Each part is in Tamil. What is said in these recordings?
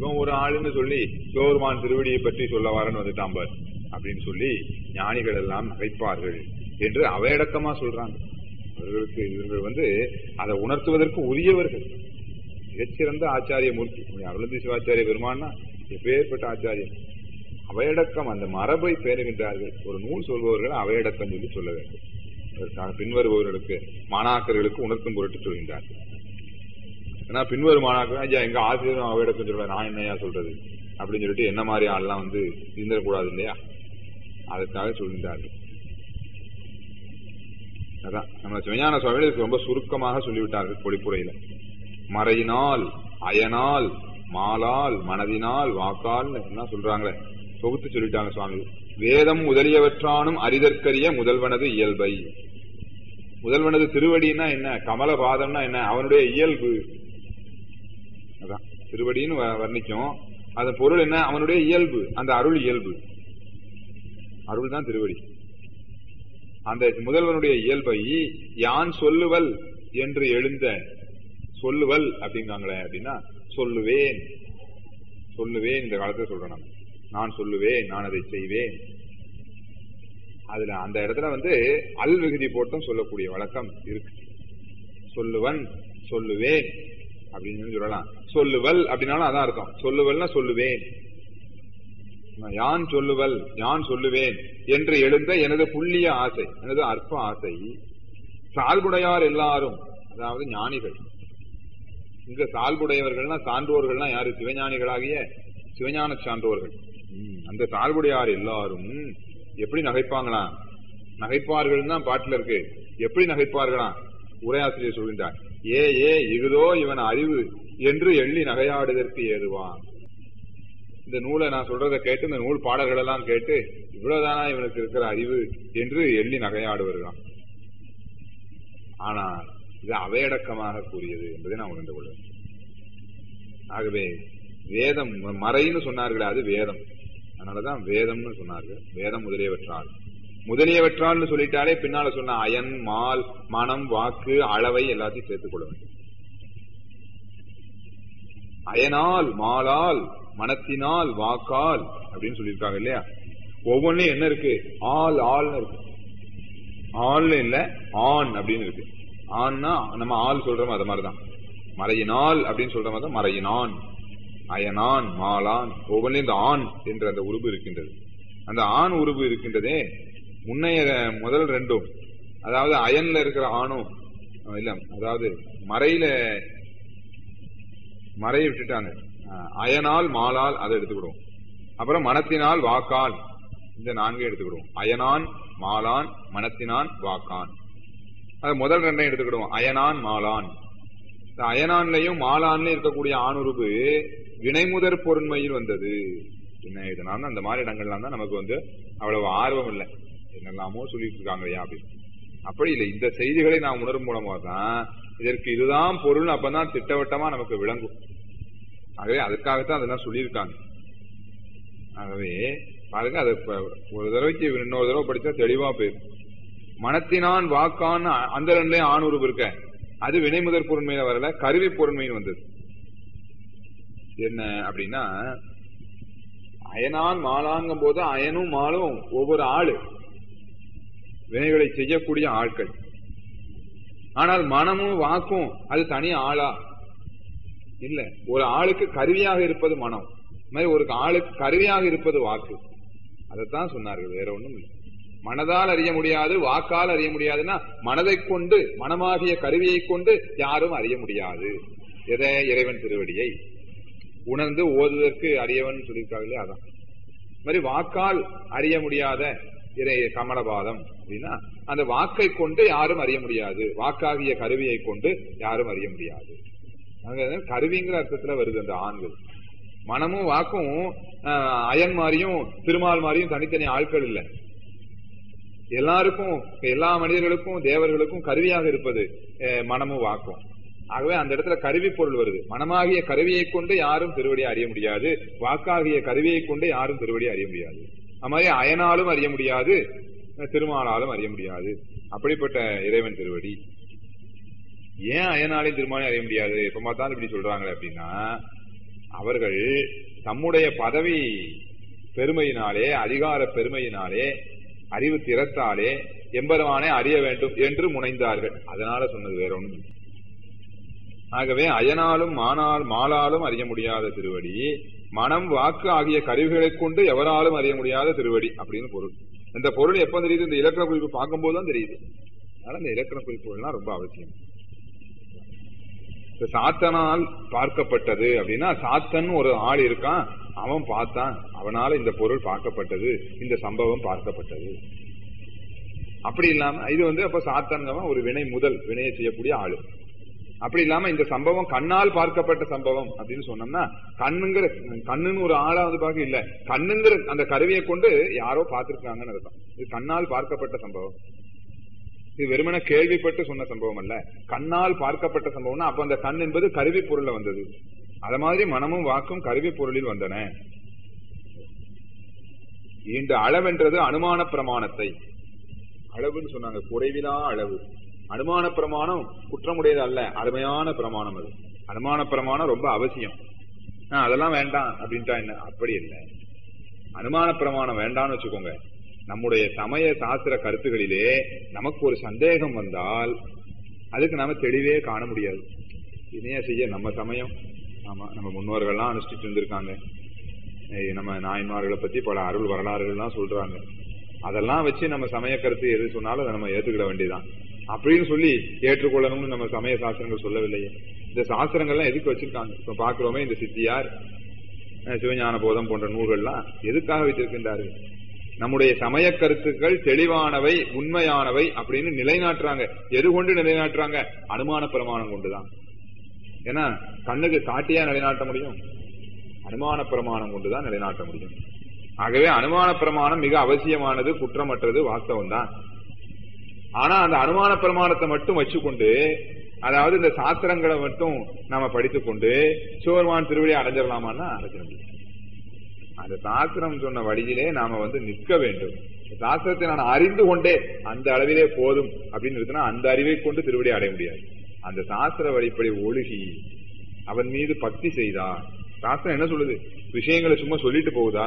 இவன் ஒரு ஆளுன்னு சொல்லி சிவபெருமான் திருவடியை பற்றி சொல்ல வரன்னு வந்துட்டான் பார் அப்படின்னு சொல்லி ஞானிகள் எல்லாம் நகைப்பார்கள் என்று அவையடக்கமா சொல்றாங்க அவர்களுக்கு இவர்கள் வந்து அதை உணர்த்துவதற்கு உரியவர்கள் மிகச்சிறந்த ஆச்சாரிய மூர்த்தி அருளந்தி சிவாச்சாரிய பெருமானா எப்பேற்பட்ட ஆச்சாரியன் அவையடக்கம் அந்த மரபை பேணுகின்றார்கள் ஒரு நூல் சொல்பவர்கள் அவையடக்கம் சொல்லி சொல்ல வேண்டும் அதற்காக பின்வருபவர்களுக்கு மாணாக்கர்களுக்கு உணர்த்தும் பொருட்டு சொல்கின்றார்கள் ஏன்னா பின்வரும் மாணாக்கர் ஐயா எங்க ஆசிரியரும் அவையடக்கம் சொல்ற நான் என்னையா சொல்றது அப்படின்னு சொல்லிட்டு என்ன மாதிரி ஆள்லாம் வந்து இருந்துடக்கூடாது இல்லையா அதற்காக சொல்கின்றார்கள் அதான் நம்ம சிவஞான சுவாமிகளுக்கு ரொம்ப சுருக்கமாக சொல்லிவிட்டார்கள் பொழிப்புரையில மறையினால் அயனால் மாலால் மனதினால் வாக்கால் என்ன சொல்றாங்களே தொகுத்து சொல்லிட்டாங்க சுவாமி வேதம் முதலியவற்றானும் அரிதற்கரிய முதல்வனது இயல்பை முதல்வனது திருவடின்னா என்ன கமலபாதம்னா என்ன அவனுடைய இயல்பு அதான் திருவடின்னு வ- வர்ணிக்கும் அதன் பொருள் என்ன அவனுடைய இயல்பு அந்த அருள் இயல்பு அருள் தான் திருவடி அந்த முதல்வனுடைய இயல்பை யான் சொல்லுவல் என்று எழுந்த சொல்லுவல் அப்படிங்காங்களே அப்படின்னா சொல்லுவேன் சொல்லுவேன் இந்த காலத்துல சொல்றேன் நான் நான் சொல்லுவேன் நான் அதை செய்வேன் அதுல அந்த இடத்துல வந்து அல் விகுதி போட்டும் சொல்லக்கூடிய வழக்கம் இருக்கு சொல்லுவன் சொல்லுவேன் அப்படின்னு சொல்லலாம் சொல்லுவல் அப்படின்னாலும் அதான் அர்த்தம் சொல்லுவல்னா சொல்லுவேன் யான் சொல்லுவல் யான் சொல்லுவேன் என்று எழுந்த எனது புள்ளிய ஆசை எனது அற்ப ஆசை சால்புடையார் எல்லாரும் அதாவது ஞானிகள் இங்க சால்புடையவர்கள்னா சான்றோர்கள்னா யாரு சிவஞானிகளாகிய சிவஞான சான்றோர்கள் ம், அந்த சால்புடையார் எல்லாரும் எப்படி நகைப்பாங்களாம் நகைப்பார்கள் தான் பாட்டுல இருக்கு எப்படி நகைப்பார்களாம் உரையாசிரியர் சொல்கின்றார் ஏ ஏ இகுதோ இவன் அறிவு என்று எள்ளி நகையாடுதற்கு ஏதுவான் இந்த நூலை நான் சொல்றதை கேட்டு இந்த நூல் பாடல்கள் எல்லாம் கேட்டு இவ்வளவுதானா இவனுக்கு இருக்கிற அறிவு என்று எள்ளி நகையாடுவார்களாம் ஆனால் இது அவையடக்கமாக கூறியது என்பதை நான் உணர்ந்து கொள்வேன் ஆகவே வேதம் மறைன்னு சொன்னார்களே அது வேதம் அதனாலதான் வேதம்னு சொன்னார்கள் வேதம் முதலியவற்றால் முதலியவற்றால்னு சொல்லிட்டாலே பின்னால சொன்ன அயன் மால் மனம் வாக்கு அளவை எல்லாத்தையும் சேர்த்துக் கொள்ள வேண்டும் அயனால் மாலால் மனத்தினால் வாக்கால் அப்படின்னு சொல்லியிருக்காங்க இல்லையா ஒவ்வொன்றும் என்ன இருக்கு ஆள் ஆள்னு இருக்கு ஆள்னு இல்ல ஆண் அப்படின்னு இருக்கு ஆண்னா நம்ம ஆள் சொல்றோம் அது மாதிரிதான் மறையினால் அப்படின்னு சொல்ற மாதிரி தான் மறையினான் அயனான் மாலான் ஒவ்வொன்றும் இந்த ஆண் என்ற அந்த உருவு இருக்கின்றது அந்த ஆண் உருவு இருக்கின்றதே முன்னைய முதல் ரெண்டும் அதாவது அயன்ல இருக்கிற ஆணும் அஹ் இல்ல அதாவது மறையில மறையை விட்டுட்டாங்க அஹ் அயனால் மாலால் அதை எடுத்துக்கிடுவோம் அப்புறம் மனத்தினால் வாக்கால் இந்த நான்கே எடுத்துக்கிடுவோம் அயனான் மாலான் மனத்தினான் வாக்கான் அது முதல் ரெண்டையும் எடுத்துக்கிடுவோம் அயனான் மாலான் இந்த அயனான்லயும் மாலான்லயும் இருக்கக்கூடிய ஆணுருவு வினைமுதற் பொருண்மையில் வந்தது என்ன இதனால அந்த மாதிரி இடங்கள்லாம் தான் நமக்கு வந்து அவ்வளவு ஆர்வம் இல்லை என்னெல்லாமோ சொல்லிட்டு இருக்காங்க ஐயா அப்படின்னு அப்படி இல்லை இந்த செய்திகளை நாம் உணரும் மூலமா தான் இதற்கு இதுதான் பொருள் அப்பதான் திட்டவட்டமா நமக்கு விளங்கும் ஆகவே அதுக்காகத்தான் அதெல்லாம் சொல்லியிருக்காங்க ஆகவே பாருங்க அது இப்ப ஒரு தடவைக்கு இன்னொரு தடவை படிச்சா தெளிவா போயிடும் மனத்தினான் வாக்கான் அந்த ரெண்டுலயும் ஆணுருவு இருக்க அது வினைமுதற் பொருண்மையில வரல கருவி பொருண்மைன்னு வந்தது என்ன அப்படின்னா அயனான் மாலாங்கும் போது அயனும் மாலும் ஒவ்வொரு ஆளு வினைகளை செய்யக்கூடிய ஆட்கள் ஆனால் மனமும் வாக்கும் அது தனி ஆளா இல்ல ஒரு ஆளுக்கு கருவியாக இருப்பது மனம் இந்த மாதிரி ஒரு ஆளுக்கு கருவியாக இருப்பது வாக்கு அதைத்தான் சொன்னார்கள் வேற ஒண்ணும் இல்லை மனதால் அறிய முடியாது வாக்கால் அறிய முடியாதுன்னா மனதை கொண்டு மனமாகிய கருவியை கொண்டு யாரும் அறிய முடியாது எதை இறைவன் திருவடியை உணர்ந்து ஓதுவதற்கு அறியவன் சொல்லியிருக்காங்களே அதான் இந்த மாதிரி வாக்கால் அறிய முடியாத இறை கமலபாதம் அப்படின்னா அந்த வாக்கை கொண்டு யாரும் அறிய முடியாது வாக்காகிய கருவியை கொண்டு யாரும் அறிய முடியாது அங்க கருவிங்கிற அர்த்தத்துல வருது அந்த ஆண்கள் மனமும் வாக்கும் ஆஹ், அயன் மாதிரியும் திருமால் மாதிரியும் தனித்தனி ஆட்கள் இல்லை எல்லாருக்கும் எல்லா மனிதர்களுக்கும் தேவர்களுக்கும் கருவியாக இருப்பது அஹ், மனமும் வாக்கும் ஆகவே அந்த இடத்துல கருவி பொருள் வருது மனமாகிய கருவியை கொண்டு யாரும் திருவடியை அறிய முடியாது வாக்காகிய கருவியை கொண்டு யாரும் திருவடியை அறிய முடியாது அது மாதிரி அயனாலும் அறிய முடியாது அஹ், திருமாலாலும் அறிய முடியாது அப்படிப்பட்ட இறைவன் திருவடி ஏன் அயனாலையும் திருமாலையும் அறிய முடியாது எப்ப பார்த்தாலும் இப்படி சொல்றாங்களே அப்படின்னா அவர்கள் தம்முடைய பதவி பெருமையினாலே அதிகார பெருமையினாலே அறிவு திறத்தாலே எம்பெருமானை அறிய வேண்டும் என்று முனைந்தார்கள் அதனால சொன்னது வேற ஒண்ணும் இல்லை. ஆகவே அயனாலும் மானால் மாலாலும் அறிய முடியாத திருவடி மனம் வாக்கு ஆகிய கருவிகளைக் கொண்டு எவராலும் அறிய முடியாத திருவடி அப்படின்னு பொருள் இந்த பொருள் எப்ப தெரியுது இந்த இலக்கண குறிப்பு பார்க்கும்போது தான் தெரியுது அதனால இந்த இலக்கண குறிப்புகள்லாம் ரொம்ப அவசியம் இந்த சாத்தனால் பார்க்கப்பட்டது அப்படின்னா சாத்தன் ஒரு ஆள் இருக்கான் அவன் பார்த்தான் அவனால இந்த பொருள் பார்க்கப்பட்டது இந்த சம்பவம் பார்க்கப்பட்டது அப்படி இல்லாம இது வந்து அப்ப சாத்தன்கவன் ஒரு வினை முதல் வினையை செய்யக்கூடிய ஆளு அப்படி இல்லாம இந்த சம்பவம் கண்ணால் பார்க்கப்பட்ட சம்பவம் அப்படின்னு சொன்னோம்னா கண்ணுங்கிற கண்ணுன்னு ஒரு ஆளா வந்து பார்க்க இல்ல கண்ணுங்கிற அந்த கருவியை கொண்டு யாரோ பார்த்திருக்காங்கன்னு அர்த்தம் இது கண்ணால் பார்க்கப்பட்ட சம்பவம் இது வெறுமனே கேள்விப்பட்டு சொன்ன சம்பவம் அல்ல கண்ணால் பார்க்கப்பட்ட சம்பவம்னா அப்ப அந்த கண் என்பது கருவி பொருள்ல வந்தது அத மாதிரி மனமும் வாக்கும் கருவி பொருளில் வந்தன இந்த அளவென்றது அனுமான பிரமாணத்தை அளவுன்னு சொன்னாங்க குறைவிலா அளவு அனுமான பிரமாணம் குற்றமுடையது அல்ல அருமையான பிரமாணம் அது அனுமான பிரமாணம் ரொம்ப அவசியம் ஆ, அதெல்லாம் வேண்டாம் அப்படின்ட்டா என்ன அப்படி இல்லை அனுமான பிரமாணம் வேண்டாம்னு வச்சுக்கோங்க நம்முடைய சமய சாஸ்திர கருத்துகளிலே நமக்கு ஒரு சந்தேகம் வந்தால் அதுக்கு நாம தெளிவே காண முடியாது இதையே செய்ய நம்ம சமயம் ஆமா நம்ம முன்னோர்கள்லாம் அனுஷ்டிட்டு இருந்திருக்காங்க ஏய், நம்ம நாயன்மார்களை பத்தி பல அருள் வரலாறுகள்லாம் சொல்றாங்க அதெல்லாம் வச்சு நம்ம சமய கருத்து எது சொன்னாலும் அதை நம்ம ஏத்துக்கிட வேண்டியதுதான் அப்படின்னு சொல்லி ஏற்றுக்கொள்ளணும்னு நம்ம சமய சாஸ்திரங்கள் சொல்லவில்லையே இந்த சாஸ்திரங்கள்லாம் எதுக்கு வச்சிருக்காங்க இப்ப பாக்குறோமே இந்த சித்தியார் அஹ், சிவஞான போதம் போன்ற நூல்கள்லாம் எதுக்காக வைத்திருக்கின்றார்கள் நம்முடைய சமய கருத்துக்கள் தெளிவானவை உண்மையானவை அப்படின்னு நிலைநாட்டுறாங்க எது கொண்டு நிலைநாட்டுறாங்க அனுமான பிரமாணம் கொண்டுதான் ஏன்னா கண்ணுக்கு காட்டியா நிலைநாட்ட முடியும் அனுமான பிரமாணம் கொண்டுதான் நிலைநாட்ட முடியும் ஆகவே அனுமான பிரமாணம் மிக அவசியமானது குற்றமற்றது வாஸ்தவம் தான் ஆனா அந்த அனுமான பிரமாணத்தை மட்டும் வச்சுக்கொண்டு அதாவது இந்த சாஸ்திரங்களை மட்டும் நாம படித்துக்கொண்டு சிவபெருமான் திருவடியை அடைஞ்சிடலாமான்னா அடைஞ்சிட முடியும் அந்த சாஸ்திரம் சொன்ன வழியிலே நாம வந்து நிற்க வேண்டும் இந்த சாஸ்திரத்தை நான் அறிந்து கொண்டே அந்த அளவிலே போதும் அப்படின்னு இருக்குன்னா அந்த அறிவை கொண்டு திருவடி அடைய முடியாது அந்த சாஸ்திர வழிப்படி ஒழுகி அவன் மீது பக்தி செய்தா சாஸ்திரம் என்ன சொல்லுது விஷயங்களை சும்மா சொல்லிட்டு போகுதா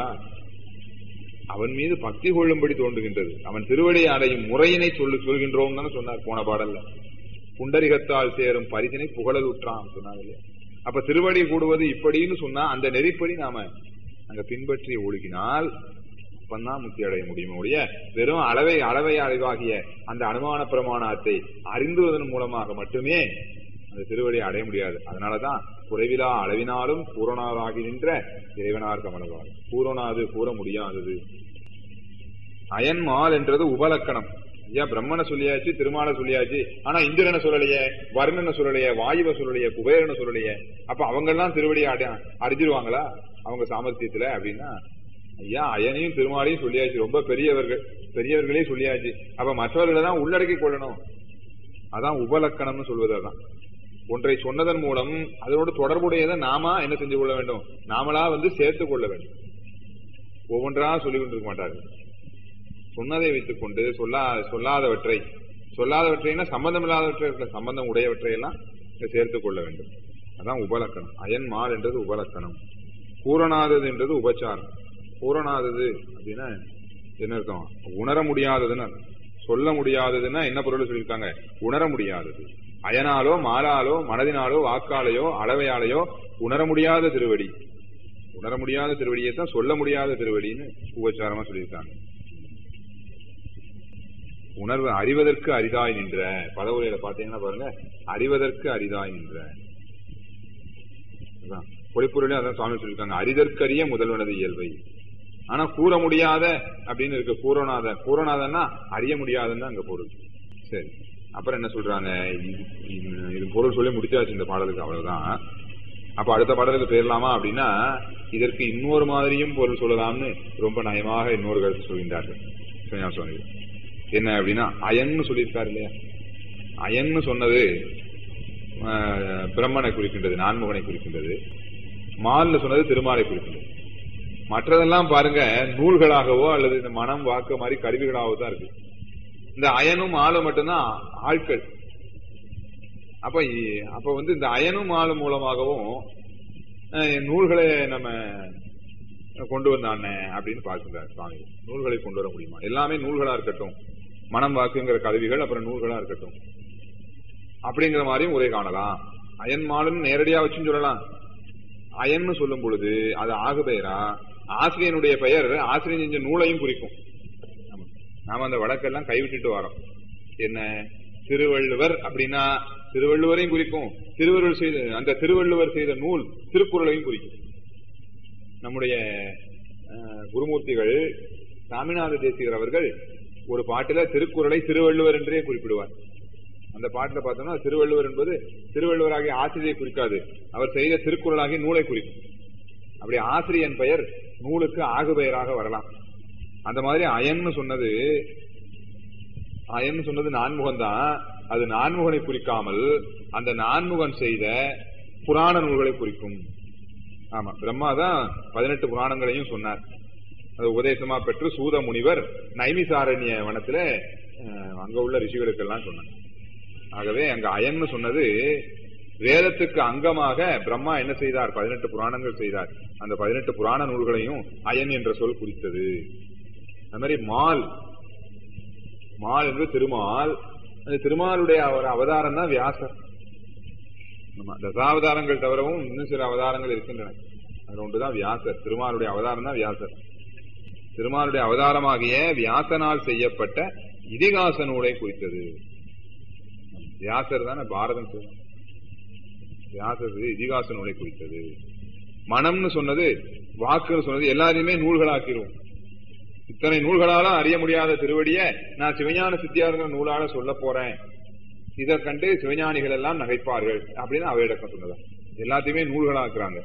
அவன் மீது பக்தி கொள்ளும்படி தோன்றுகின்றது அவன் திருவடி அடையும் முறையினை சொல்லு சொல்கின்றோம் தானே சொன்னார் போன பாடல்ல புண்டரிகத்தால் சேரும் பரிசினை புகழல் உற்றான் சொன்னாங்க இல்லையா? அப்ப திருவடி கூடுவது இப்படின்னு சொன்னா அந்த நெறிப்படி நாம அங்க பின்பற்றி ஒழுகினால் அப்பந்தான் முக்தி அடைய முடியும் ஒழிய வெறும் அளவை அளவை அறிவாகிய அந்த அனுமான பிரமாணத்தை அறிந்துவதன் மூலமாக மட்டுமே அந்த திருவடியை அடைய முடியாது அதனாலதான் குறைவிலா அளவினாலும் பூரணாதாகி நின்ற இறைவனார் கமலவார் பூரணாது கூற முடியாதது அயன்மால் என்றது உபலக்கணம் ஐயா பிரம்மனை சொல்லியாச்சு திருமால சொல்லியாச்சு ஆனா இந்திரனை சொல்லலையே வருணனை சொல்லலையே வாயுவை சொல்லலையே குபேரனை சொல்லலையே அப்ப அவங்க எல்லாம் திருவடியை அடைய அறிஞ்சிருவாங்களா அவங்க சாமர்த்தியத்துல அப்படின்னா ஐயா அயனையும் திருமாலையும் சொல்லியாச்சு ரொம்ப பெரியவர்கள் பெரியவர்களே சொல்லியாச்சு அப்ப மற்றவர்களை தான் உள்ளடக்கி கொள்ளணும் அதான் உபலக்கணம்னு சொல்வது அதான் ஒன்றை சொன்னதன் மூலம் அதனோடு தொடர்புடையதை நாம என்ன செஞ்சு கொள்ள வேண்டும் நாமளா வந்து சேர்த்துக் கொள்ள வேண்டும் ஒவ்வொன்றா சொல்லிக் கொண்டிருக்க மாட்டார்கள் சொன்னதை வைத்துக் கொண்டு சொல்லா சொல்லாதவற்றை சொல்லாதவற்றைனா சம்பந்தம் இல்லாதவற்றை இருக்க சம்பந்தம் உடையவற்றை எல்லாம் இங்க சேர்த்துக் கொள்ள வேண்டும் அதான் உபலக்கணம் அயன் மால் என்றது உபலக்கணம் பூரணாதது என்றது உபச்சாரம் பூரணாதது அப்படின்னா என்ன அர்த்தம் உணர முடியாததுன்னு அர்த்தம். சொல்ல முடியாததுன்னா என்ன பொருள் சொல்லியிருக்காங்க உணர முடியாதது அயனாலோ மாலாலோ மனதினாலோ வாக்காலையோ அளவையாலையோ உணர முடியாத திருவடி உணர முடியாத திருவடியை தான் சொல்ல முடியாத திருவடின்னு உபச்சாரமா சொல்லியிருக்காங்க உணர்வு அறிவதற்கு அரிதாய் நின்ற பதவுரையில பாத்தீங்கன்னா பாருங்க அறிவதற்கு அரிதாய் நின்ற அதான் பொழிப்புரையில அதான் சுவாமி சொல்லியிருக்காங்க அறிதற்கரிய முதல்வனது இயல்பை ஆனா கூற முடியாத அப்படின்னு இருக்கு கூறநாத கூறநாதன்னா அறிய முடியாதுன்னு அங்க பொருள் சரி அப்புறம் என்ன சொல்றாங்க இது- இது- இது பொருள் சொல்லி முடிச்சாச்சு இந்த பாடலுக்கு அவ்வளவுதான் அப்ப அடுத்த பாடலுக்கு போயிடலாமா அப்படின்னா இதற்கு இன்னொரு மாதிரியும் பொருள் சொல்லலாம்னு ரொம்ப நயமாக இன்னொரு கருத்து சொல்கின்றார்கள் சிவஞான சுவாமிகள் என்ன அப்படின்னா அயன்னு சொல்லியிருக்காரு இல்லையா அயன்னு சொன்னது ஆஹ், பிரம்மனை குறிக்கின்றது நான்முகனை குறிக்கின்றது மால்னு சொன்னது திருமாலை குறிக்கின்றது மற்றதெல்லாம் பாருங்க நூல்களாகவோ அல்லது இந்த மனம் வாக்கு மாதிரி கருவிகளாகவோ தான் இருக்கு இந்த அயனும் ஆளும் மட்டும்தான் ஆட்கள் அப்ப இ- அப்ப வந்து இந்த அயனும் ஆளும் மூலமாகவும் அஹ், நூல்களை நம்ம கொண்டு வந்தானே அப்படின்னு பார்க்கிறார் சுவாமி நூல்களை கொண்டு வர முடியுமா எல்லாமே நூல்களா இருக்கட்டும் மனம் வாக்குங்கிற கருவிகள் அப்புறம் நூல்களா இருக்கட்டும் அப்படிங்கிற மாதிரியும் உரை காணலாம் அயன் மாலுன்னு நேரடியா வச்சுன்னு சொல்லலாம் அயன்னு சொல்லும் பொழுது அது ஆகு பெயரா ஆசிரியனுடைய பெயர் ஆசிரியர் செஞ்ச நூலையும் குறிக்கும் ஆமா. நாம அந்த வழக்கெல்லாம் கைவிட்டுட்டு வரோம் என்ன திருவள்ளுவர் அப்படின்னா திருவள்ளுவரையும் குறிக்கும் திருவள்ளுவர் செய்த அந்த திருவள்ளுவர் செய்த நூல் திருக்குறளையும் குறிக்கும் நம்முடைய அஹ், குருமூர்த்திகள் சாமிநாத தேசிகர் அவர்கள் ஒரு பாட்டில திருக்குறளை திருவள்ளுவர் என்றே குறிப்பிடுவார் அந்த பாட்டுல பார்த்தோம்னா திருவள்ளுவர் என்பது திருவள்ளுவராகிய ஆசிரியை குறிக்காது அவர் செய்த திருக்குறளாகிய நூலை குறிக்கும் அப்படி ஆசிரியன் பெயர் நூலுக்கு ஆகு பெயராக வரலாம் அந்த மாதிரி அயன்னு சொன்னது அயன்னு சொன்னது நான்முகன் தான் அது நான்முகனை குறிக்காமல் அந்த நான்முகன் செய்த புராண நூல்களை குறிக்கும் ஆமா பிரம்மா தான் பதினெட்டு புராணங்களையும் சொன்னார் அது உபதேசமா பெற்று சூத முனிவர் நைமிசாரண்ய வனத்துல அஹ், அங்க உள்ள ரிஷிகளுக்கெல்லாம் சொன்னார் ஆகவே அங்க அயன்னு சொன்னது வேதத்துக்கு அங்கமாக பிரம்மா என்ன செய்தார் பதினெட்டு புராணங்கள் செய்தார் அந்த பதினெட்டு புராண நூல்களையும் அயன் என்ற சொல் குறித்தது அது மாதிரி மால் மால் என்று திருமால் அந்த திருமாலுடைய ஒரு அவதாரம் தான் வியாசர் ஆமா, தசாவதாரங்கள் தவிரவும் இன்னும் சில அவதாரங்கள் இருக்கின்றன அது ஒன்றுதான் வியாசர் திருமாலுடைய அவதாரம் தான் வியாசர் திருமாலுடைய அவதாரமாகிய வியாசனால் செய்யப்பட்ட இதிகாச நூலை குறித்தது வியாசர் தானே பாரதம் சொல்லும். வியாசர் செய்த இதிகாச நூலை குறித்தது மனம்னு சொன்னது வாக்குன்னு சொன்னது எல்லாரையுமே நூல்களாக்கிடுவோம் இத்தனை நூல்களால அறிய முடியாத திருவடிய நான் சிவஞான சித்தியாருங்கிற நூலால சொல்ல போறேன் இதை கண்டு சிவஞானிகள் எல்லாம் நகைப்பார்கள் அப்படின்னு அவையடக்கம் சொன்னதா எல்லாத்தையுமே நூல்களாக்குறாங்க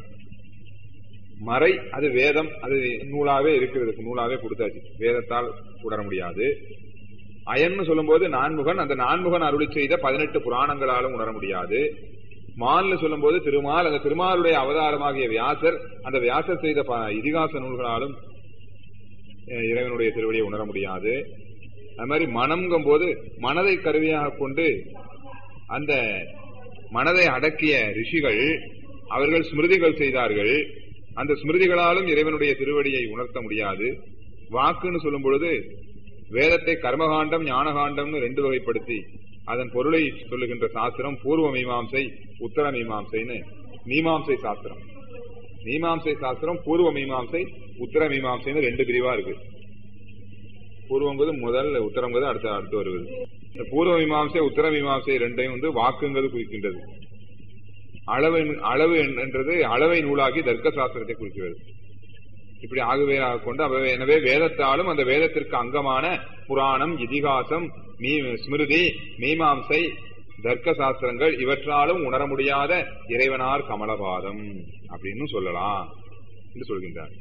மறை அது வேதம் அது நூலாவே இருக்கிறதுக்கு நூலாவே கொடுத்தாச்சு வேதத்தால் உணர முடியாது அயன்னு சொல்லும்போது நான்முகன் அந்த நான்முகன் அருளி செய்த பதினெட்டு புராணங்களாலும் உணர முடியாது மால்னு சொல்லும்போது திருமால் அந்த திருமாலுடைய அவதாரமாகிய வியாசர் அந்த வியாசர் செய்த ப- இதிகாச நூல்களாலும் அஹ், இறைவனுடைய திருவடியை உணர முடியாது அது மாதிரி மனம்ங்கும் போது மனதை கருவியாக கொண்டு அந்த மனதை அடக்கிய ரிஷிகள் அவர்கள் ஸ்மிருதிகள் செய்தார்கள் அந்த ஸ்மிருதிகளாலும் இறைவனுடைய திருவடியை உணர்த்த முடியாது வாக்குன்னு சொல்லும் பொழுது வேதத்தை கர்மகாண்டம் ஞானகாண்டம்னு ரெண்டு வகைப்படுத்தி அதன் பொருளை சொல்லுகின்ற சாஸ்திரம் பூர்வ மீமாம்சை உத்தர மீமாம்சைன்னு மீமாம்சை சாஸ்திரம் மீமாம்சை சாஸ்திரம் பூர்வ மீமாம்சை உத்தர மீமாம்சைன்னு ரெண்டு பிரிவா இருக்கு பூர்வங்கிறது முதல் உத்தரங்கிறது அடுத்த அடுத்து வருவது இந்த பூர்வ மீமாம்சை உத்தர மீமாம்சை ரெண்டையும் வந்து வாக்குங்கிறது குறிக்கின்றது அளவு என்- அளவு என்- என்றது அளவை நூலாகி தர்க்க சாஸ்திரத்தை குறிக்கிறது இப்படி ஆகவே கொண்டு அவை- எனவே வேதத்தாலும் அந்த வேதத்திற்கு அங்கமான புராணம் இதிகாசம் மீ ஸ்மிருதி மீமாம்சை தர்க்க சாஸ்திரங்கள் இவற்றாலும் உணர முடியாத இறைவனார் கமலபாதம் அப்படின்னு சொல்லலாம் என்று சொல்கின்றார்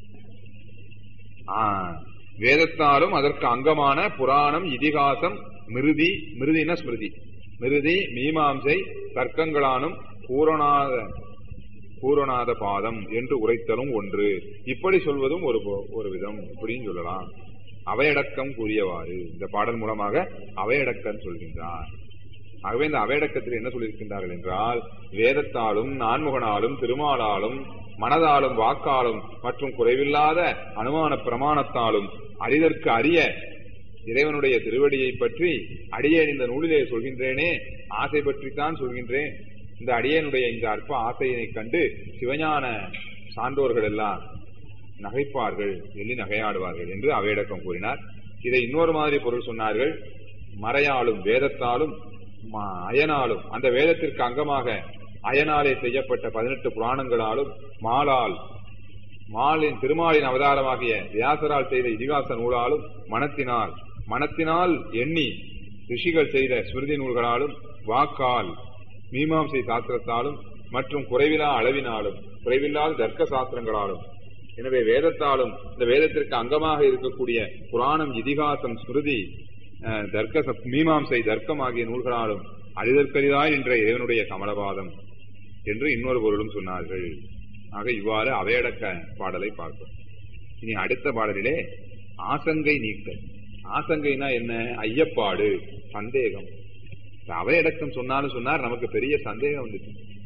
ஆ, வேதத்தாலும் அதற்கு அங்கமான புராணம் இதிகாசம் மிருதி மிருதின ஸ்மிருதி மிருதி மீமாம்சை தர்க்கங்களானும் பூரணாத பூரணாத பாதம் என்று உரைத்தலும் ஒன்று இப்படி சொல்வதும் ஒரு பொ- ஒரு விதம் இப்படியும் சொல்லலாம் அவையடக்கம் கூறியவாறு இந்த பாடல் மூலமாக அவையடக்கம் சொல்கின்றார் ஆகவே இந்த அவையடக்கத்தில் என்ன சொல்லியிருக்கின்றார்கள் என்றால் வேதத்தாலும் நான்முகனாலும் திருமாலாலும் மனதாலும் வாக்காலும் மற்றும் குறைவில்லாத அனுமான பிரமாணத்தாலும் அறிதற்கு அறிய இறைவனுடைய திருவடியை பற்றி அடியேன் இந்த நூலிலே சொல்கின்றேனே ஆசை பற்றித்தான் சொல்கின்றேன் இந்த அடியேனுடைய இந்த அற்ப ஆசையினை கண்டு சிவஞான சான்றோர்கள் எல்லாம் நகைப்பார்கள் எள்ளி நகையாடுவார்கள் என்று அவையடக்கம் கூறினார் இதை இன்னொரு மாதிரி பொருள் சொன்னார்கள் மறையாலும் வேதத்தாலும் ம- அயனாலும் அந்த வேதத்திற்கு அங்கமாக அயனாலே செய்யப்பட்ட பதினெட்டு புராணங்களாலும் மாலால் மாலின் திருமாலின் அவதாரமாகிய வியாசரால் செய்த இதிகாச நூலாலும் மனத்தினால் மனத்தினால் எண்ணி ரிஷிகள் செய்த ஸ்மிருதி நூல்களாலும் வாக்கால் மீமாம்சை சாஸ்திரத்தாலும் மற்றும் குறைவிலா அளவினாலும் குறைவில்லாத தர்க்க சாஸ்திரங்களாலும் எனவே வேதத்தாலும் இந்த வேதத்திற்கு அங்கமாக இருக்கக்கூடிய புராணம் இதிகாசம் ஸ்மிருதி அஹ், தர்க்க சப்- மீமாம்சை தர்க்கம் ஆகிய நூல்களாலும் அழிதற்கரிதாய் என்ற இறைவனுடைய கமலபாதம் என்று இன்னொரு பொருளும் சொன்னார்கள் ஆக இவ்வாறு அவையடக்க பாடலை பார்ப்போம் இனி அடுத்த பாடலிலே ஆசங்கை நீக்கல் ஆசங்கைனா என்ன ஐயப்பாடு சந்தேகம் இந்த அவையடக்கம் சொன்னாலும் சொன்னார் நமக்கு பெரிய சந்தேகம் வந்துச்சு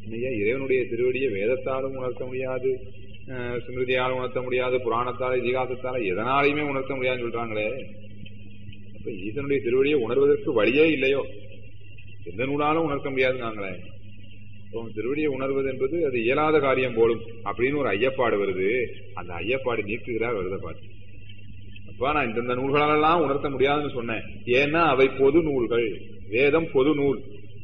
இல்லையா இறைவனுடைய திருவடியை வேதத்தாலும் உணர்த்த முடியாது அஹ், ஸ்மிருதியாலும் உணர்த்த முடியாது புராணத்தால இதிகாசத்தால எதனாலையுமே உணர்த்த முடியாதுன்னு சொல்றாங்களே அப்ப ஈசனுடைய திருவடியை உணர்வதற்கு வழியே இல்லையோ எந்த நூலாலும் உணர்த்த முடியாதுங்காங்களே இப்போ திருவடியை உணர்வது என்பது அது இயலாத காரியம் போலும் அப்படின்னு ஒரு ஐயப்பாடு வருது அந்த ஐயப்பாடு நீக்குகிறார் வருத பாட்டு அப்ப நான் இந்தந்த நூல்களெல்லாம் உணர்த்த முடியாதுன்னு சொன்னேன் ஏன்னா அவை பொது நூல்கள் வேதம் பொது நூல்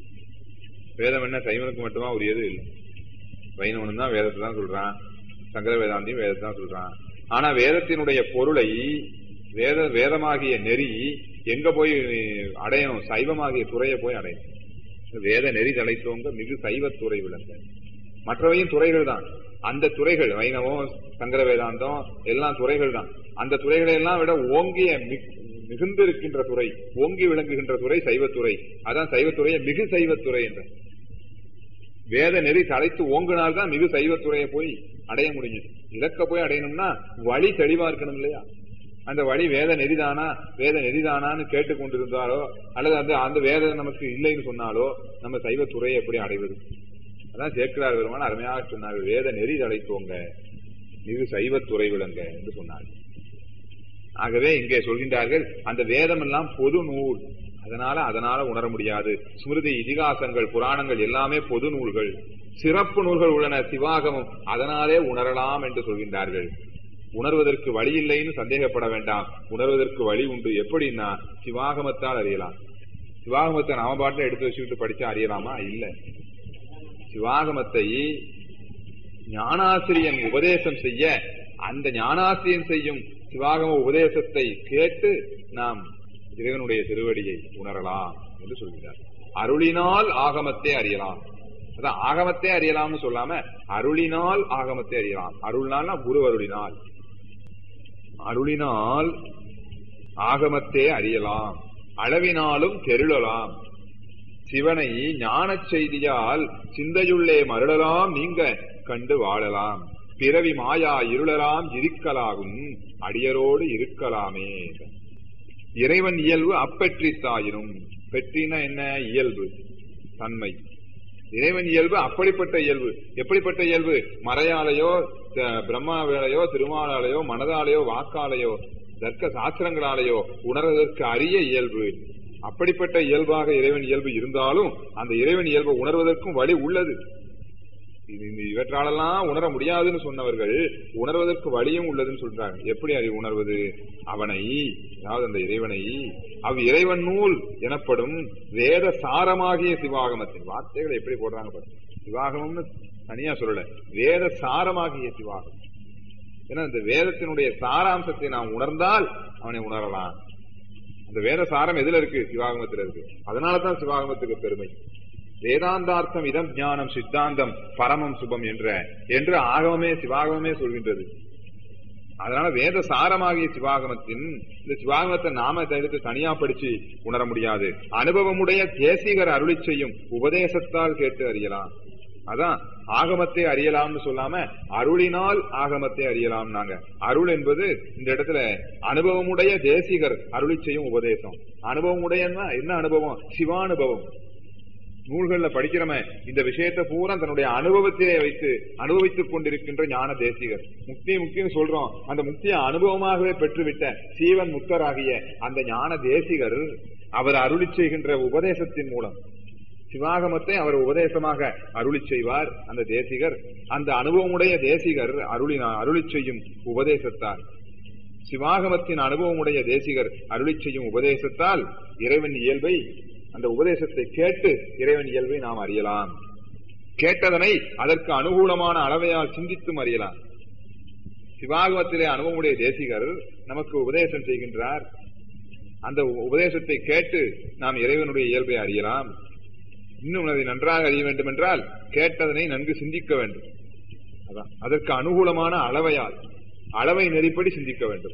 வேதம் என்ன சைவனுக்கு மட்டுமா உரியது இல்லை வைணவனும் தான் வேதத்தை தான் சொல்றான் சங்கர வேதாந்தியும் வேதத்தை தான் சொல்றான் ஆனா வேதத்தினுடைய பொருளை வேத வேதமாகிய நெறி எங்க போய் அடையணும் சைவமாகிய துறையை போய் அடையணும் வேத நெறி தலைத்தோங்க மிகு சைவத்துறை விளங்க மற்றவையும் துறைகள் தான் அந்த துறைகள் வைணவம் சங்கர வேதாந்தம் எல்லாம் துறைகள் தான் அந்த துறைகளை எல்லாம் விட ஓங்கிய மிக்- மிகுந்து இருக்கின்ற துறை ஓங்கி விளங்குகின்ற துறை சைவத்துறை அதான் சைவத்துறையை மிகு சைவத்துறை என்ற வேத நெறி தலைத்து ஓங்கினால்தான் மிகு சைவத்துறையை போய் அடைய முடியும் இலக்க போய் அடையணும்னா வழி தெளிவா இருக்கணும் இல்லையா அந்த வழி வேத நெறிதானா வேத நெறிதானான்னு கேட்டுக்கொண்டிருந்தாலோ அல்லது அந்த அந்த வேதம் நமக்கு இல்லைன்னு சொன்னாலோ நம்ம சைவத்துறையை எப்படி அடைவது அதான் சேர்க்கிறார் பெருமான் அருமையாக சொன்னார் வேத நெறி தலைத்தோங்க மிகு சைவத்துறை விளங்க என்று சொன்னார் ஆகவே இங்கே சொல்கின்றார்கள் அந்த வேதம் எல்லாம் பொது நூல் அதனால அதனால உணர முடியாது ஸ்மிருதி இதிகாசங்கள் புராணங்கள் எல்லாமே பொது நூல்கள் சிறப்பு நூல்கள் உள்ளன சிவாகமம் அதனாலே உணரலாம் என்று சொல்கின்றார்கள் உணர்வதற்கு வழி இல்லைன்னு சந்தேகப்பட வேண்டாம் உணர்வதற்கு வழி உண்டு எப்படின்னா சிவாகமத்தால் அறியலாம் சிவாகமத்தை நாம பாட்டில் எடுத்து வச்சுக்கிட்டு படிச்சா அறியலாமா இல்ல சிவாகமத்தை ஞானாசிரியன் உபதேசம் செய்ய அந்த ஞானாசிரியன் செய்யும் சிவாகம உபதேசத்தை கேட்டு நாம் இறைவனுடைய திருவடியை உணரலாம் என்று சொல்கிறார் அருளினால் ஆகமத்தை அறியலாம் அதான் ஆகமத்தை அறியலாம்னு சொல்லாம அருளினால் ஆகமத்தை அறியலாம் அருள்னால்னா குரு அருளினால் அருளினால் ஆகமத்தே அறியலாம் அளவினாலும் தெருளலாம் சிவனை ஞானச் செய்தியால் சிந்தையுள்ளே மருளலாம் நீங்க கண்டு வாழலாம் பிறவி மாயா இருளலாம் இருக்கலாகும் அடியரோடு இருக்கலாமே இறைவன் இயல்பு அப்பெற்றித்தாயினும் பெற்றினா என்ன இயல்பு தன்மை இறைவன் இயல்பு அப்படிப்பட்ட இயல்பு எப்படிப்பட்ட இயல்பு மறையாலையோ த- பிரம்மாவேலையோ திருமாலாலையோ மனதாலேயோ வாக்காலையோ தர்க்க சாஸ்திரங்களாலேயோ உணர்வதற்கு அரிய இயல்பு அப்படிப்பட்ட இயல்பாக இறைவன் இயல்பு இருந்தாலும் அந்த இறைவன் இயல்பை உணர்வதற்கும் வழி உள்ளது இது இந்த இவற்றாலெல்லாம் உணர முடியாதுன்னு சொன்னவர்கள் உணர்வதற்கு வழியும் உள்ளதுன்னு சொல்றாங்க எப்படி அறிவு உணர்வது அவனை அதாவது அந்த இறைவனை அவ் இறைவன் நூல் எனப்படும் வேத சாரமாகிய சிவாகமத்தின் வார்த்தைகளை எப்படி போடுறாங்க பாருங்க சிவாகமம்னு தனியா சொல்லல வேத சாரமாகிய சிவாகமம் ஏன்னா இந்த வேதத்தினுடைய சாராம்சத்தை நாம் உணர்ந்தால் அவனை உணரலாம் அந்த வேத சாரம் எதுல இருக்கு சிவாகமத்துல இருக்கு அதனாலதான் சிவாகமத்துக்கு பெருமை வேதாந்தார்த்தம் இதம் ஞானம் சித்தாந்தம் பரமம் சுபம் என்ற என்று ஆகமமே சிவாகமமே சொல்கின்றது அதனால வேத சாரமாகிய சிவாகமத்தின் இந்த சிவாகமத்தை நாம எடுத்து தனியா படிச்சு உணர முடியாது அனுபவமுடைய தேசிகர் அருளி செய்யும் உபதேசத்தால் கேட்டு அறியலாம் அதான் ஆகமத்தை அறியலாம்னு சொல்லாம அருளினால் ஆகமத்தை அறியலாம் நாங்க அருள் என்பது இந்த இடத்துல அனுபவமுடைய தேசிகர் அருளி செய்யும் உபதேசம் அனுபவமுடையன்னா என்ன அனுபவம் சிவானுபவம் நூல்கள்ல படிக்கிறவன் இந்த விஷயத்தை பூரா தன்னுடைய அனுபவத்திலே வைத்து அனுபவித்துக் கொண்டிருக்கின்ற ஞான தேசிகர் முக்தி முக்தின்னு சொல்றோம் அந்த முக்தியை அனுபவமாகவே பெற்றுவிட்ட சீவன் முக்தராகிய அந்த ஞான தேசிகர் அவர் அருளி செய்கின்ற உபதேசத்தின் மூலம் சிவாகமத்தை அவர் உபதேசமாக அருளி செய்வார் அந்த தேசிகர் அந்த அனுபவமுடைய தேசிகர் அருளினா அருளி செய்யும் உபதேசத்தால் சிவாகமத்தின் அனுபவமுடைய தேசிகர் அருளி செய்யும் உபதேசத்தால் இறைவன் இயல்பை அந்த உபதேசத்தை கேட்டு இறைவன் இயல்பை நாம் அறியலாம் கேட்டதனை அதற்கு அனுகூலமான அளவையால் சிந்தித்தும் அறியலாம் சிவாகமத்திலே அனுபவமுடைய தேசிகர் நமக்கு உபதேசம் செய்கின்றார் அந்த உபதேசத்தை கேட்டு நாம் இறைவனுடைய இயல்பை அறியலாம் இன்னும் அதை நன்றாக அறிய வேண்டும் என்றால் கேட்டதனை நன்கு சிந்திக்க வேண்டும் அதான் அதற்கு அனுகூலமான அளவையால் அளவை நெறிப்படி சிந்திக்க வேண்டும்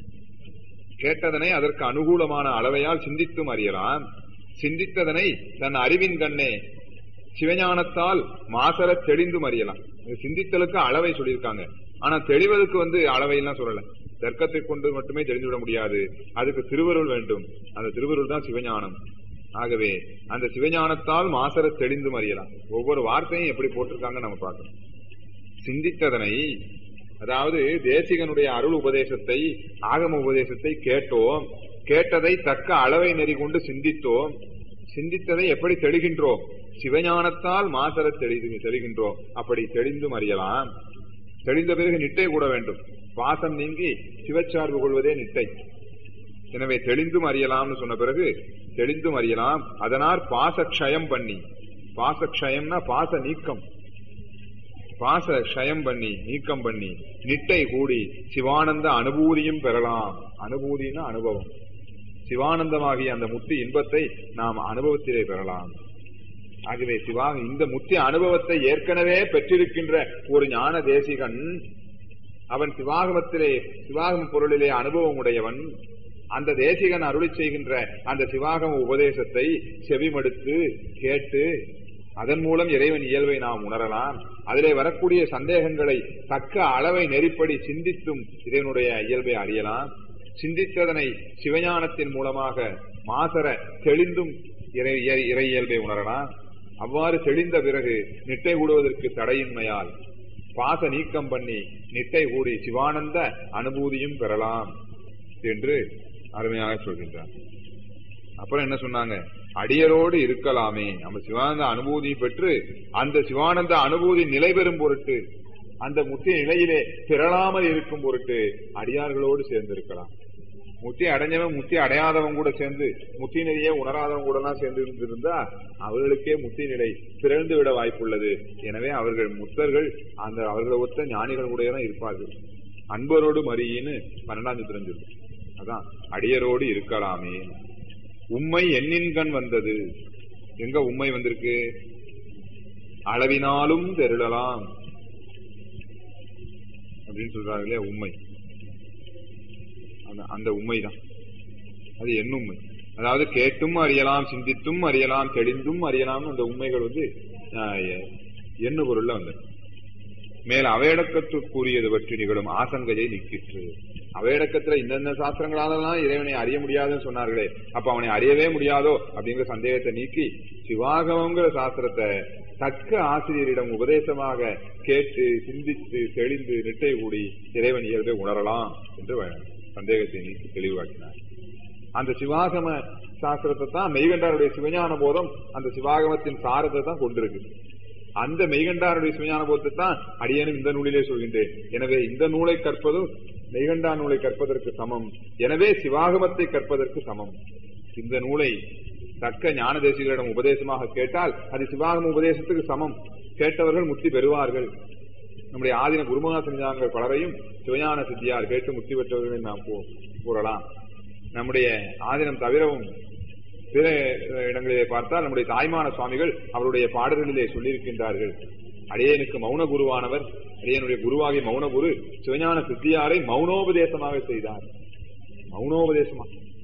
கேட்டதனை அதற்கு அனுகூலமான அளவையால் சிந்தித்தும் அறியலாம் சிந்தித்ததனை தன் அறிவின் கண்ணே சிவஞானத்தால் மாசர தெளிந்தும் அறியலாம் இது சிந்தித்தலுக்கு அளவை சொல்லியிருக்காங்க ஆனா தெளிவதற்கு வந்து அளவை எல்லாம் சொல்லல தர்க்கத்தை கொண்டு மட்டுமே தெரிந்துவிட முடியாது அதுக்கு திருவருள் வேண்டும் அந்த திருவருள் தான் சிவஞானம் ஆகவே அந்த சிவஞானத்தால் மாசர தெளிந்து அறியலாம் ஒவ்வொரு வார்த்தையும் எப்படி போட்டிருக்காங்க நம்ம பார்க்கணும் சிந்தித்ததனை அதாவது தேசிகனுடைய அருள் உபதேசத்தை ஆகம உபதேசத்தை கேட்டோம் கேட்டதை தக்க அளவை நெறி கொண்டு சிந்தித்தோம் சிந்தித்ததை எப்படி தெளிகின்றோம் சிவஞானத்தால் மாசர தெளி தெளிகின்றோம் அப்படி தெளிந்தும் அறியலாம் தெளிந்த பிறகு நிட்டை கூட வேண்டும் பாசம் நீங்கி சிவச்சார்பு கொள்வதே நிட்டை எனவே தெளிந்தும் அறியலாம்னு சொன்ன பிறகு தெளிந்தும் அறியலாம் அதனால் பாசக்ஷயம் பண்ணி பாசக்ஷயம்னா பாச நீக்கம் பாச க்ஷயம் பண்ணி நீக்கம் பண்ணி நிட்டை கூடி சிவானந்த அனுபூதியும் பெறலாம் அனுபூதினா அனுபவம் சிவானந்தமாகிய அந்த முத்தி இன்பத்தை நாம் அனுபவத்திலே பெறலாம் ஆகவே சிவா இந்த முத்தி அனுபவத்தை ஏற்கனவே பெற்றிருக்கின்ற ஒரு ஞான தேசிகன் அவன் சிவாகமத்திலே சிவாகம பொருளிலே அனுபவம் உடையவன் அந்த தேசிகன் அருளி செய்கின்ற அந்த சிவாகம உபதேசத்தை செவிமடுத்து கேட்டு அதன் மூலம் இறைவன் இயல்பை நாம் உணரலாம் அதிலே வரக்கூடிய சந்தேகங்களை தக்க அளவை நெறிப்படி சிந்தித்தும் இதனுடைய இயல்பை அறியலாம் சிந்தித்ததனை சிவஞானத்தின் மூலமாக மாசர தெளிந்தும் இறை இறை இயல்பை உணரலாம் அவ்வாறு தெளிந்த பிறகு நிட்டை கூடுவதற்கு தடையின்மையால் பாச நீக்கம் பண்ணி நிட்டை கூடி சிவானந்த அனுபூதியும் பெறலாம் என்று அருமையாக சொல்கின்றார் அப்புறம் என்ன சொன்னாங்க அடியரோடு இருக்கலாமே நம்ம சிவானந்த அனுபூதி பெற்று அந்த சிவானந்த அனுபூதி நிலை பெறும் பொருட்டு அந்த முத்தி நிலையிலே பிறளாமல் இருக்கும் பொருட்டு அடியார்களோடு சேர்ந்து இருக்கலாம் முத்தி அடைஞ்சவன் முத்தி அடையாதவன் கூட சேர்ந்து முத்தி நிலையே உணராதவன் கூட எல்லாம் சேர்ந்து இருந்திருந்தா அவர்களுக்கே முத்தி நிலை பிறழ்ந்து விட வாய்ப்புள்ளது எனவே அவர்கள் முத்தர்கள் அந்த அவர்களை ஒத்த ஞானிகள் கூட தான் இருப்பார்கள் அன்பரோடு மறியின்னு பன்னெண்டாம் சித்திரம் சொல்லு அதான் அடியரோடு இருக்கலாமே உண்மை எண்ணின்கண் வந்தது எங்க உண்மை வந்திருக்கு அளவினாலும் தெருளலாம் அப்படின்னு சொல்றாங்க இல்லையா உண்மை அந்த அந்த உண்மைதான் அது என்ன உண்மை அதாவது கேட்டும் அறியலாம் சிந்தித்தும் அறியலாம் தெளிந்தும் அறியலாம் அந்த உண்மைகள் வந்து எண்ணு பொருள்ல வந்தது மேல் அவையடக்கத்துக்குரியது பற்றி நிகழும் ஆசங்கையை நிற்கிற்று அவையடக்கத்துல இந்தந்த சாஸ்திரங்களாலெல்லாம் இறைவனை அறிய முடியாதுன்னு சொன்னார்களே அப்ப அவனை அறியவே முடியாதோ அப்படிங்கிற சந்தேகத்தை நீக்கி சிவாகவங்கிற சாஸ்திரத்தை தக்க ஆசிரியரிடம் உபதேசமாக கேட்டு சிந்தித்து தெளிந்து நிட்டை கூடி இறைவன் இயல்பை உணரலாம் என்று சந்தேகத்தை நீக்கி தெளிவாக்கினார் அந்த சிவாகம சாஸ்திரத்தை தான் மெய்கண்டாருடைய சிவஞான போதம் அந்த சிவாகமத்தின் சாரத்தை தான் கொண்டிருக்கு அந்த மெய்கண்டாருடைய சிவஞான போதத்தை தான் அடியனும் இந்த நூலிலே சொல்கின்றேன் எனவே இந்த நூலை கற்பதும் மெய்கண்டா நூலை கற்பதற்கு சமம் எனவே சிவாகமத்தை கற்பதற்கு சமம் இந்த நூலை தக்க ஞான தேசிகளிடம் உபதேசமாக கேட்டால் அது சிவாகம உபதேசத்துக்கு சமம் கேட்டவர்கள் முக்தி பெறுவார்கள் நம்முடைய ஆதின குருமகாசஞ்சாங்கள் பலரையும் சிவஞான சித்தியார் கேட்டு முக்தி பெற்றவர்களை நாம் கூறலாம் நம்முடைய ஆதினம் தவிரவும் பிற இடங்களிலே பார்த்தால் நம்முடைய தாய்மான சுவாமிகள் அவருடைய பாடல்களிலே சொல்லியிருக்கின்றார்கள் அடியனுக்கு மௌன குருவானவர் அடியனுடைய குருவாகி மௌன குரு சிவஞான சித்தியாரை மௌனோபதேசமாக செய்தார் மௌனோபதேசமா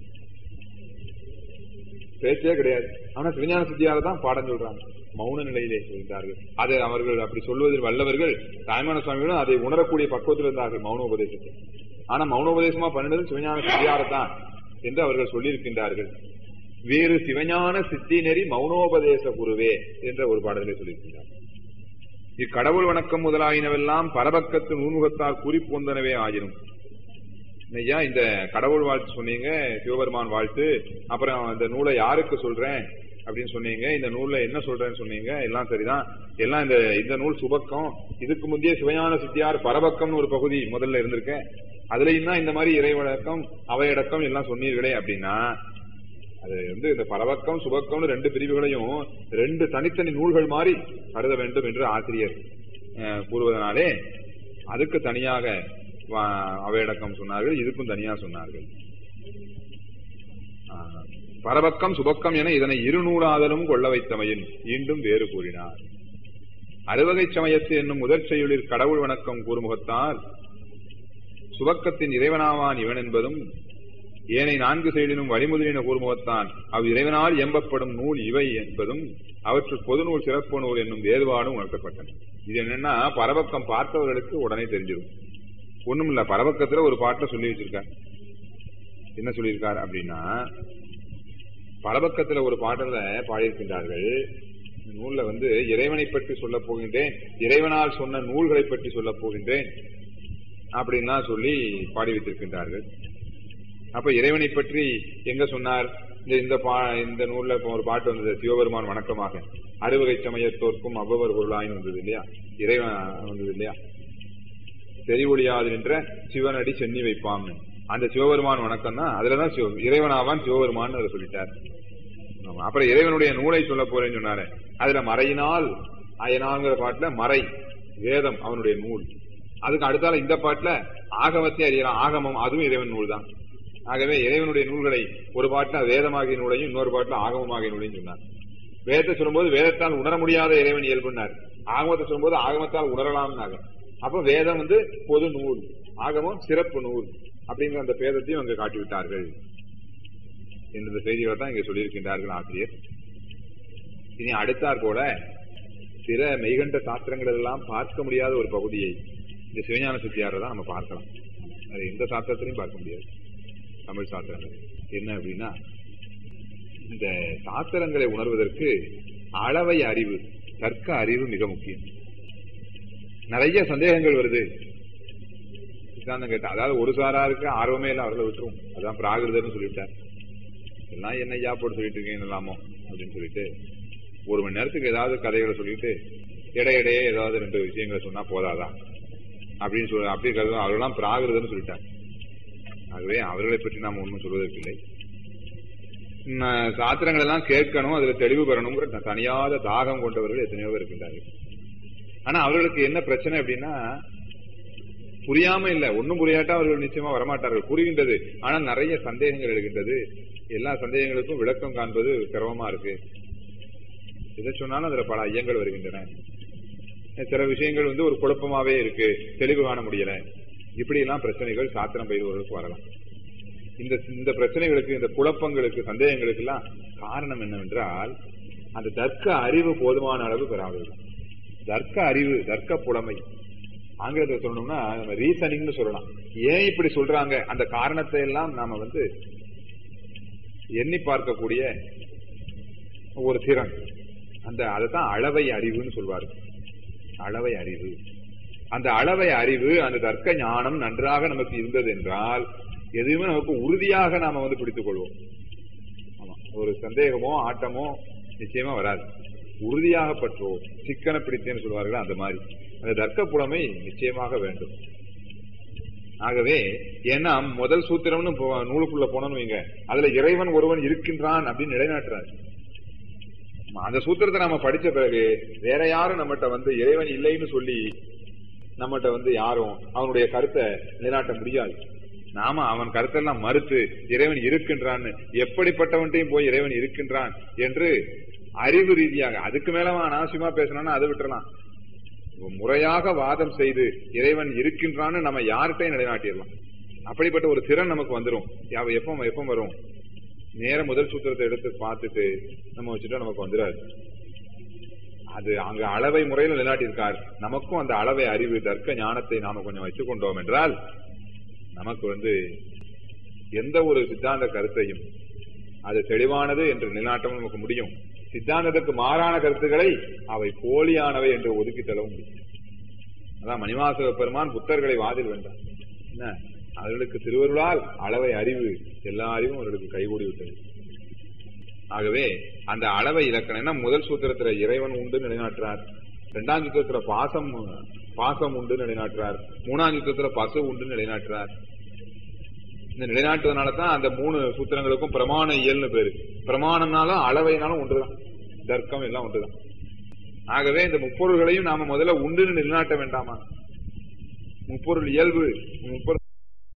பேச்சே கிடையாது ஆனா சிவஞான சித்தியார தான் பாடம் சொல்றாங்க மௌன நிலையிலே சொல்கிறார்கள் அதை அவர்கள் அப்படி சொல்வதில் வல்லவர்கள் தாய்மான சுவாமிகளும் அதை உணரக்கூடிய பக்குவத்தில் இருந்தார்கள் மௌனோபதேசத்தை ஆனா மௌனோபதேசமா பண்ணினது சிவஞான சித்தியாரத்தான் என்று அவர்கள் சொல்லியிருக்கின்றார்கள் வேறு சிவஞான சித்தி நெறி மௌனோபதேச குருவே என்ற ஒரு பாடலை சொல்லியிருக்கின்றார் இக்கடவுள் வணக்கம் முதலாயினவெல்லாம் பரபக்கத்து நூன்முகத்தால் குறிப்பொந்தனவே ஆயினும் ஐயா இந்த கடவுள் வாழ்த்து சொன்னீங்க சிவபெருமான் வாழ்த்து அப்புறம் இந்த நூலை யாருக்கு சொல்றேன் அப்படின்னு சொன்னீங்க இந்த நூல்ல என்ன சொல்றேன்னு சொன்னீங்க எல்லாம் சரிதான் எல்லாம் இந்த இந்த நூல் சுபக்கம் இதுக்கு முந்தைய சிவஞான சித்தியார் பரபக்கம்னு ஒரு பகுதி முதல்ல இருந்திருக்கேன் அதுலயும் தான் இந்த மாதிரி இறைவழக்கம் அவையடக்கம் எல்லாம் சொன்னீர்களே அப்படின்னா அது வந்து இந்த பரவக்கம் சுபக்கம்னு ரெண்டு பிரிவுகளையும் ரெண்டு தனித்தனி நூல்கள் மாதிரி கருத வேண்டும் என்று ஆசிரியர் கூறுவதனாலே அதுக்கு தனியாக அவையடக்கம் சொன்னார்கள் இதுக்கும் தனியா சொன்னார்கள் பரபக்கம் சுபக்கம் என இதனை இருநூறாதலும் கொள்ள வைத்தமையின் மீண்டும் வேறு கூறினார் அறுவகை சமயத்து என்னும் முதற் செய்யுளில் கடவுள் வணக்கம் கூறுமுகத்தால் சுபக்கத்தின் இறைவனாவான் இவன் என்பதும் ஏனை நான்கு செயலினும் வழிமுதலின கூறுமுகத்தான் அவ் இறைவனால் எம்பப்படும் நூல் இவை என்பதும் அவற்றுள் பொது நூல் சிறப்பு நூல் என்னும் வேறுபாடும் உணர்த்தப்பட்டன இது என்னன்னா பரபக்கம் பார்த்தவர்களுக்கு உடனே தெரிஞ்சிடும் ஒண்ணும் இல்ல பரபக்கத்துல ஒரு பாட்டை சொல்லி வச்சிருக்கார் என்ன சொல்லியிருக்கார் அப்படின்னா பலபக்கத்துல ஒரு பாடல பாடியிருக்கின்றார்கள் இந்த நூல்ல வந்து இறைவனை பற்றி சொல்ல போகின்றேன் இறைவனால் சொன்ன நூல்களை பற்றி சொல்ல போகின்றேன் அப்படின்லாம் சொல்லி பாடி வைத்திருக்கின்றார்கள் அப்ப இறைவனை பற்றி எங்க சொன்னார் இந்த இந்த பா இந்த நூல்ல இப்ப ஒரு பாட்டு வந்தது சிவபெருமான் வணக்கமாக அறுவகை சமயத்தோர்க்கும் அவ்வவர் பொருளாயின்னு வந்தது இல்லையா இறைவன் வந்தது இல்லையா தெரிவொழியாது நின்ற சிவனடி சென்னி வைப்பாம்னு அந்த சிவபெருமான் வணக்கம் தான் அதுலதான் சிவ இறைவனாவான் சிவபெருமான் அதை சொல்லிட்டார் ஆமா. அப்புறம் இறைவனுடைய நூலை சொல்ல போறேன்னு சொன்னாரு அதுல மறையினால் அயனாங்கிற பாட்டுல மறை வேதம் அவனுடைய நூல் அதுக்கு அடுத்தால இந்த பாட்டுல ஆகமத்தை அறியலாம் ஆகமம் அதுவும் இறைவன் நூல் தான் ஆகவே இறைவனுடைய நூல்களை ஒரு பாட்டுல வேதமாகிய நூலையும் இன்னொரு பாட்டுல ஆகமமாகிய நூலையும் சொன்னார் வேதத்தை சொல்லும்போது வேதத்தால் உணர முடியாத இறைவன் இயல்புனார் ஆகமத்தை சொல்லும்போது ஆகமத்தால் உணரலாம்னாங்க அப்ப வேதம் வந்து பொது நூல் ஆகமம் சிறப்பு நூல் அப்படிங்கிற அந்த பேதத்தையும் அங்கு காட்டிவிட்டார்கள் என்ற செய்திகளை தான் இங்க சொல்லியிருக்கின்றார்கள் ஆசிரியர் இனி அடுத்தாற் போல சில மெய்கண்ட சாஸ்திரங்கள் எல்லாம் பார்க்க முடியாத ஒரு பகுதியை இந்த சிவஞான சித்தியாரை தான் நம்ம பார்க்கலாம் அது எந்த சாஸ்திரத்திலையும் பார்க்க முடியாது தமிழ் சாஸ்திரங்கள் என்ன அப்படின்னா இந்த சாஸ்திரங்களை உணர்வதற்கு அளவை அறிவு தர்க்க அறிவு மிக முக்கியம் நிறைய சந்தேகங்கள் வருது சித்தாந்தம் கேட்டா அதாவது ஒரு சாராருக்கு ஆர்வமே இல்லை அவர்களை விட்டுரும் அதான் பிராகிருதர்னு சொல்லிவிட்டார் எல்லாம் என்ன ஐயா போட்டு சொல்லிட்டு இருக்கீங்க எல்லாமோ அப்படின்னு சொல்லிட்டு ஒரு மணி நேரத்துக்கு ஏதாவது கதைகளை சொல்லிட்டு இடையிடையே ஏதாவது ரெண்டு விஷயங்களை சொன்னா போதாதா அப்படின்னு சொல்ல அப்படி கருதும் அவர்களெல்லாம் பிராகிருதன்னு சொல்லிட்டார் ஆகவே அவர்களை பற்றி நாம் ஒன்றும் சொல்வதற்கில்லை ந- சாத்திரங்கள் எல்லாம் கேட்கணும் அதுல தெளிவு பெறணுங்கிற த- தனியாத தாகம் கொண்டவர்கள் எத்தனையோ பேர் இருக்கின்றார்கள் ஆனா அவர்களுக்கு என்ன பிரச்சனை அப்படின்னா புரியாம இல்ல ஒன்னும் புரியாட்டா அவர்கள் நிச்சயமா வரமாட்டார்கள் புரிகின்றது ஆனா நிறைய சந்தேகங்கள் எழுகின்றது எல்லா சந்தேகங்களுக்கும் விளக்கம் காண்பது சிரமமா இருக்கு எதை சொன்னாலும் அதுல பல ஐயங்கள் வருகின்றன சில விஷயங்கள் வந்து ஒரு குழப்பமாவே இருக்கு தெளிவு காண முடியல இப்படி எல்லாம் பிரச்சனைகள் சாத்திரம் பயிர்வர்களுக்கு வரலாம் இந்த இந்த பிரச்சனைகளுக்கு இந்த குழப்பங்களுக்கு சந்தேகங்களுக்கு எல்லாம் காரணம் என்னவென்றால் அந்த தர்க்க அறிவு போதுமான அளவு பெறாதது தர்க்க அறிவு தர்க்க புலமை ஆங்கிலத்தில் சொல்லணும்னா நம்ம ரீசனிங்னு சொல்லலாம் ஏன் இப்படி சொல்றாங்க அந்த காரணத்தை எல்லாம் நாம வந்து எண்ணி பார்க்கக்கூடிய ஒரு திறன் அந்த அதைத்தான் அளவை அறிவுன்னு சொல்வாரு அளவை அறிவு அந்த அளவை அறிவு அந்த தர்க்க ஞானம் நன்றாக நமக்கு இருந்தது என்றால் எதுவுமே நமக்கு உறுதியாக நாம வந்து பிடித்துக் கொள்வோம் ஆமா ஒரு சந்தேகமோ ஆட்டமோ நிச்சயமா வராது உறுதியாக பற்றுவோம் சிக்கன பிடித்தேன்னு சொல்வார்கள் அந்த மாதிரி அந்த தர்க்க புலமை நிச்சயமாக வேண்டும் ஆகவே ஏன்னா முதல் சூத்திரம்னு போ- நூலுக்குள்ள போனோம்னு வைங்க அதுல இறைவன் ஒருவன் இருக்கின்றான் அப்படின்னு நிலைநாட்டுறாரு அந்த சூத்திரத்தை நாம படிச்ச பிறகு வேற யாரும் நம்மகிட்ட வந்து இறைவன் இல்லைன்னு சொல்லி நம்மகிட்ட வந்து யாரும் அவனுடைய கருத்தை நிலைநாட்ட முடியாது நாம அவன் கருத்தெல்லாம் மறுத்து இறைவன் இருக்கின்றான்னு எப்படிப்பட்டவன்ட்டையும் போய் இறைவன் இருக்கின்றான் என்று அறிவு ரீதியாக அதுக்கு மேல அவன் அனாவசியமா பேசணும்னா அதை விட்டுறலாம் முறையாக வாதம் செய்து இறைவன் இருக்கின்றான்னு நம்ம யார்கிட்டையும் நிலைநாட்டிடலாம் அப்படிப்பட்ட ஒரு திறன் நமக்கு வந்துரும் யா- எப்ப எப்ப வரும் நேர முதல் சூத்திரத்தை எடுத்து பார்த்துட்டு நம்ம வச்சுட்டா நமக்கு வந்துடாது அது அங்க அளவை முறையில் நிலைநாட்டியிருக்கார் நமக்கும் அந்த அளவை அறிவு தர்க்க ஞானத்தை நாம கொஞ்சம் வச்சுக் கொண்டோம் என்றால் நமக்கு வந்து எந்த ஒரு சித்தாந்த கருத்தையும் அது தெளிவானது என்று நிலைநாட்டவும் நமக்கு முடியும் சித்தாந்தத்துக்கு மாறான கருத்துக்களை அவை போலியானவை என்று ஒதுக்கி தள்ளவும் முடியும் அதான் மணிவாசக பெருமான் புத்தர்களை வாதில் வென்றார் என்ன அவர்களுக்கு திருவருளால் அளவை அறிவு எல்லா அறிவும் அவர்களுக்கு கைகூடி விட்டது ஆகவே அந்த அளவை இலக்கணம் என்ன முதல் சூத்திரத்துல இறைவன் உண்டு நிலைநாட்டுறார் இரண்டாம் சூத்திரத்துல பாசம் பாசம் உண்டு நிலைநாட்டுறார் மூணாம் சூத்திரத்துல பசு உண்டு நிலைநாட்டுறார் இந்த நிலைநாட்டுவதனால தான் அந்த மூணு சூத்திரங்களுக்கும் பிரமாண இயல்னு பேரு பிரமாணம்னாலும் அளவைனாலும் ஒன்றுதான் தர்க்கம் எல்லாம் ஒன்றுதான் ஆகவே இந்த முப்பொருள்களையும் நாம முதல்ல உண்டுன்னு நிலைநாட்ட வேண்டாமா முப்பொருள் இயல்பு முப்பொருள்